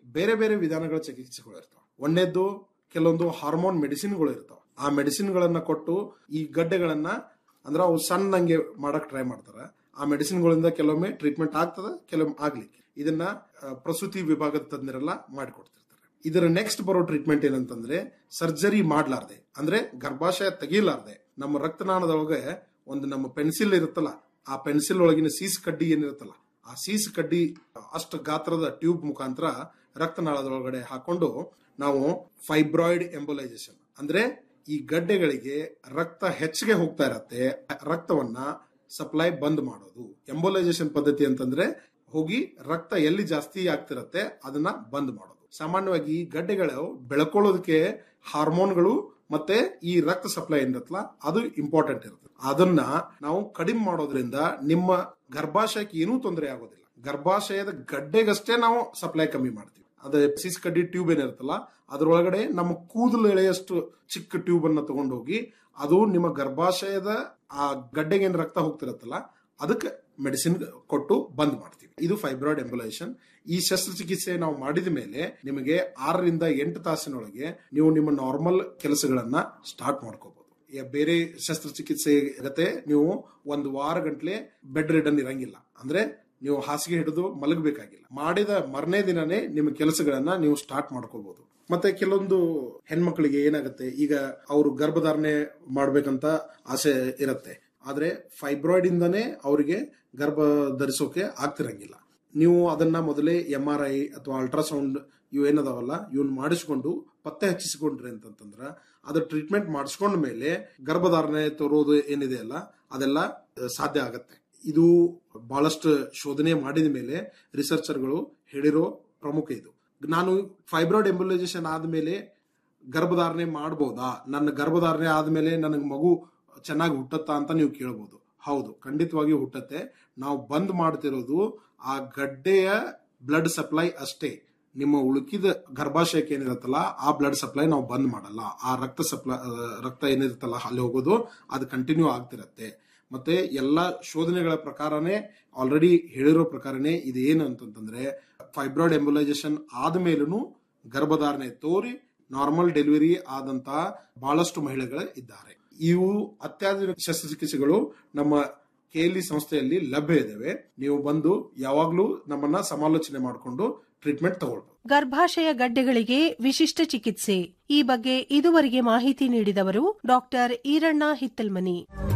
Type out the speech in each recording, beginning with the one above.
ಬೇರೆ ಬೇರೆ ವಿಧಾನಗಳ ಚಿಕಿತ್ಸೆಗಳು ಇರ್ತಾವೆ ಒಂದೇದ್ದು ಕೆಲವೊಂದು ಹಾರ್ಮೋನ್ ಮೆಡಿಸಿನ್ಗಳು ಇರ್ತಾವೆ ಆ ಮೆಡಿಸಿನ್ಗಳನ್ನ ಕೊಟ್ಟು ಈ ಗಡ್ಡೆಗಳನ್ನ ಅಂದ್ರೆ ಅವು ಸಣ್ಣಂಗೆ ಮಾಡಕ್ ಟ್ರೈ ಮಾಡ್ತಾರೆ ಆ ಮೆಡಿಸಿನ್ಗಳಿಂದ ಕೆಲವೊಮ್ಮೆ ಟ್ರೀಟ್ಮೆಂಟ್ ಆಗ್ತದೆ ಕೆಲವೊಮ್ಮೆ ಆಗ್ಲಿಕ್ಕೆ ಇದನ್ನ ಆ, ಪ್ರಸೂತಿ ವಿಭಾಗದ ತಜ್ಞರೆಲ್ಲ ಮಾಡಿಕೊಡ್ತಿರ್ತಾರೆ ಇದರ ನೆಕ್ಸ್ಟ್ ಬರೋ ಟ್ರೀಟ್ಮೆಂಟ್ ಏನಂತಂದ್ರೆ ಸರ್ಜರಿ ಮಾಡ್ಲಾರ್ದೆ ಅಂದ್ರೆ ಗರ್ಭಾಶಯ ತೆಗಿಲಾರ್ದೆ ನಮ್ಮ ರಕ್ತನಾಳದೊಳಗೆ ಒಂದು ನಮ್ಮ ಪೆನ್ಸಿಲ್ ಇರುತ್ತಲ್ಲ ಆ ಪೆನ್ಸಿಲ್ ಒಳಗಿನ ಸೀಸ್ ಕಡ್ಡಿ ಏನಿರುತ್ತಲ್ಲ ಆ ಸೀಸ್ ಕಡ್ಡಿ ಅಷ್ಟು ಗಾತ್ರದ ಟ್ಯೂಬ್ ಮುಖಾಂತರ ರಕ್ತನಾಳದೊಳಗಡೆ ಹಾಕೊಂಡು ನಾವು ಫೈಬ್ರಾಯ್ಡ್ ಎಂಬಲೈಸೇಷನ್ ಅಂದ್ರೆ ಈ ಗಡ್ಡೆಗಳಿಗೆ ರಕ್ತ ಹೆಚ್ಚಿಗೆ ಹೋಗ್ತಾ ಇರತ್ತೆ ರಕ್ತವನ್ನ ಸಪ್ಲೈ ಬಂದ್ ಮಾಡೋದು ಎಂಬೋಲೈಸೇಷನ್ ಪದ್ಧತಿ ಅಂತಂದ್ರೆ ಹೋಗಿ ರಕ್ತ ಎಲ್ಲಿ ಜಾಸ್ತಿ ಆಗ್ತಿರತ್ತೆ ಅದನ್ನ ಬಂದ್ ಮಾಡೋದು ಸಾಮಾನ್ಯವಾಗಿ ಈ ಗಡ್ಡೆಗಳು ಬೆಳ್ಕೊಳ್ಳೋದಕ್ಕೆ ಹಾರ್ಮೋನ್ಗಳು ಮತ್ತೆ ಈ ರಕ್ತ ಸಪ್ಲೈ ಏನಿರುತ್ತಲ್ಲ ಅದು ಇಂಪಾರ್ಟೆಂಟ್ ಇರುತ್ತೆ ಅದನ್ನ ನಾವು ಕಡಿಮೆ ಮಾಡೋದ್ರಿಂದ ನಿಮ್ಮ ಗರ್ಭಾಶಯಕ್ಕೆ ಏನೂ ತೊಂದರೆ ಆಗೋದಿಲ್ಲ ಗರ್ಭಾಶಯದ ಗಡ್ಡೆಗಷ್ಟೇ ನಾವು ಸಪ್ಲೈ ಕಮ್ಮಿ ಮಾಡ್ತೀವಿ ಅದೇ ಸಿಸ್ ಕಡ್ಡಿ ಟ್ಯೂಬ್ ಏನಿರುತ್ತಲ್ಲ ಅದ್ರೊಳಗಡೆ ನಮ್ಮ ಕೂದಲು ಎಳೆಯಷ್ಟು ಚಿಕ್ಕ ಟ್ಯೂಬ್ ಅನ್ನ ತಗೊಂಡೋಗಿ ಅದು ನಿಮ್ಮ ಗರ್ಭಾಶಯದ ಆ ಗಡ್ಡೆಗೆ ಏನ್ ರಕ್ತ ಹೋಗ್ತಿರತ್ತಲ್ಲ ಅದಕ್ಕೆ ಮೆಡಿಸಿನ್ ಕೊಟ್ಟು ಬಂದ್ ಮಾಡ್ತೀವಿ ಇದು ಫೈಬ್ರಾಯ್ಡ್ ಎಂಬುಲೈಸೇಷನ್ ಈ ಶಸ್ತ್ರಚಿಕಿತ್ಸೆ ನಾವು ಮಾಡಿದ ಮೇಲೆ ನಿಮಗೆ ಆರರಿಂದ ಎಂಟು ತಾಸಿನೊಳಗೆ ನೀವು ನಿಮ್ಮ ನಾರ್ಮಲ್ ಕೆಲಸಗಳನ್ನ ಸ್ಟಾರ್ಟ್ ಮಾಡ್ಕೋಬಹುದು ಈಗ ಬೇರೆ ಶಸ್ತ್ರಚಿಕಿತ್ಸೆ ಇರತ್ತೆ ನೀವು ಒಂದು ವಾರ ಗಂಟ್ಲೆ ಬೆಡ್ ರಿಡನ್ ಇರಂಗಿಲ್ಲ ಅಂದ್ರೆ ನೀವು ಹಾಸಿಗೆ ಹಿಡಿದು ಮಲಗಬೇಕಾಗಿಲ್ಲ ಮಾಡಿದ ಮರನೇ ದಿನನೇ ನಿಮ್ಮ ಕೆಲಸಗಳನ್ನ ನೀವು ಸ್ಟಾರ್ಟ್ ಮಾಡ್ಕೋಬಹುದು ಮತ್ತೆ ಕೆಲವೊಂದು ಹೆಣ್ಮಕ್ಳಿಗೆ ಏನಾಗುತ್ತೆ ಈಗ ಅವರು ಗರ್ಭಧಾರಣೆ ಮಾಡ್ಬೇಕಂತ ಆಸೆ ಇರತ್ತೆ ಆದ್ರೆ ಫೈಬ್ರಾಯ್ಡ್ ಇಂದಾನೇ ಅವರಿಗೆ ಗರ್ಭ ಧರಿಸೋಕೆ ಆಗ್ತಿರಂಗಿಲ್ಲ ನೀವು ಅದನ್ನ ಮೊದಲೇ ಎಂ ಆರ್ ಐ ಅಥವಾ ಅಲ್ಟ್ರಾಸೌಂಡ್ ಇವು ಏನದಾವಲ್ಲ ಇವನ್ ಮಾಡಿಸ್ಕೊಂಡು ಪತ್ತೆ ಹಚ್ಚಿಸಿಕೊಂಡ್ರಿ ಅಂತಂತಂದ್ರ ಅದ್ರ ಟ್ರೀಟ್ಮೆಂಟ್ ಮಾಡಿಸ್ಕೊಂಡ ಮೇಲೆ ಗರ್ಭಧಾರಣೆ ತೋರೋದು ಏನಿದೆ ಅಲ್ಲ ಅದೆಲ್ಲ ಆ, ಸಾಧ್ಯ ಆಗತ್ತೆ ಇದು ಬಹಳಷ್ಟು ಶೋಧನೆ ಮಾಡಿದ ಮೇಲೆ ರಿಸರ್ಚರ್ಗಳು ಹೇಳಿರೋ ಪ್ರಮುಖ ಇದು ನಾನು ಫೈಬ್ರಾಯ್ಡ್ ಎಂಬುಲೈಸೇಷನ್ ಆದ್ಮೇಲೆ ಗರ್ಭಧಾರಣೆ ಮಾಡ್ಬೋದಾ ನನ್ನ ಗರ್ಭಧಾರಣೆ ಆದ್ಮೇಲೆ ನನಗೆ ಮಗು ಚೆನ್ನಾಗಿ ಹುಟ್ಟತ್ತಾ ಅಂತ ನೀವು ಕೇಳ್ಬೋದು ಹೌದು ಖಂಡಿತವಾಗಿ ಹುಟ್ಟತ್ತೆ ನಾವು ಬಂದ್ ಮಾಡ್ತಿರೋದು ಆ ಗಡ್ಡೆಯ ಬ್ಲಡ್ ಸಪ್ಲೈ ಅಷ್ಟೇ ನಿಮ್ಮ ಉಳುಕಿದ ಗರ್ಭಾಶಯಕ್ಕೆ ಏನಿರುತ್ತಲ್ಲ ಆ ಬ್ಲಡ್ ಸಪ್ಲೈ ನಾವು ಬಂದ್ ಮಾಡಲ್ಲ ಆ ರಕ್ತ ಸಪ್ಲೈ ರಕ್ತ ಏನಿರುತ್ತಲ್ಲ ಅಲ್ಲಿ ಹೋಗೋದು ಅದು ಕಂಟಿನ್ಯೂ ಆಗ್ತಿರತ್ತೆ ಮತ್ತೆ ಎಲ್ಲಾ ಶೋಧನೆಗಳ ಪ್ರಕಾರನೇ ಆಲ್ರೆಡಿ ಹೇಳಿರೋ ಪ್ರಕಾರನೇ ಇದೇನು ಅಂತಂತಂದ್ರೆ ಫೈಬ್ರಾಯ್ಡ್ ಎಂಬುಲೈಸೇಷನ್ ಆದ್ಮೇಲೂ ಗರ್ಭಧಾರಣೆ ತೋರಿ ನಾರ್ಮಲ್ ಡೆಲಿವರಿ ಆದಂತಹ ಬಹಳಷ್ಟು ಮಹಿಳೆಗಳು ಇದ್ದಾರೆ ಇವು ಅತ್ಯಾಧುನಿಕ ಶಸ್ತ್ರಚಿಕಿತ್ಸೆಗಳು ನಮ್ಮ ಕೆಎಲ್ಇ ಸಂಸ್ಥೆಯಲ್ಲಿ ಲಭ್ಯ ಇದಾವೆ ನೀವು ಬಂದು ಯಾವಾಗ್ಲೂ ನಮ್ಮನ್ನ ಸಮಾಲೋಚನೆ ಮಾಡಿಕೊಂಡು ಟ್ರೀಟ್ಮೆಂಟ್ ತಗೊಳ್ಬಹುದು ಗರ್ಭಾಶಯ ಗಡ್ಡೆಗಳಿಗೆ ವಿಶಿಷ್ಟ ಚಿಕಿತ್ಸೆ ಈ ಬಗ್ಗೆ ಇದುವರೆಗೆ ಮಾಹಿತಿ ನೀಡಿದವರು doctor Eeranna Hittalmani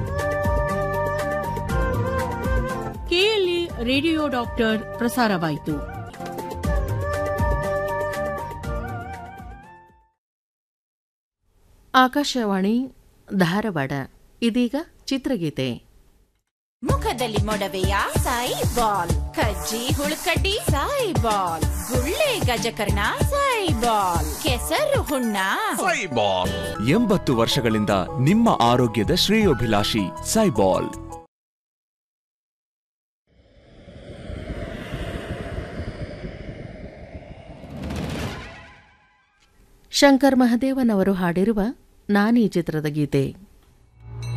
KLE radio doctor ಪ್ರಸಾರವಾಯಿತು ಆಕಾಶವಾಣಿ ಧಾರವಾಡ ಇದೀಗ ಚಿತ್ರಗೀತೆ ಮುಖದಲ್ಲಿ ಮೊಡವೆಯ ಸಾಯಿ ಬಾಲ್ ಕಜ್ಜಿ ಹುಳುಕಡ್ಡಿ ಸಾಯಿ ಬಾಲ್ ಗುಳ್ಳೆ ಗಜಕರ್ಣ ಸಾಯಿ ಬಾಲ್ ಕೆಸರು ಹುಣ್ಣ ಸೈಬಾಲ್ ಎಂಬತ್ತು ವರ್ಷಗಳಿಂದ ನಿಮ್ಮ ಆರೋಗ್ಯದ ಶ್ರೇಯೋಭಿಲಾಷಿ ಸೈಬಾಲ್ ಶಂಕರ್ ಮಹದೇವನ್ ಅವರು ಹಾಡಿರುವ ನಾನಿ ಚಿತ್ರದ ಗೀತೆ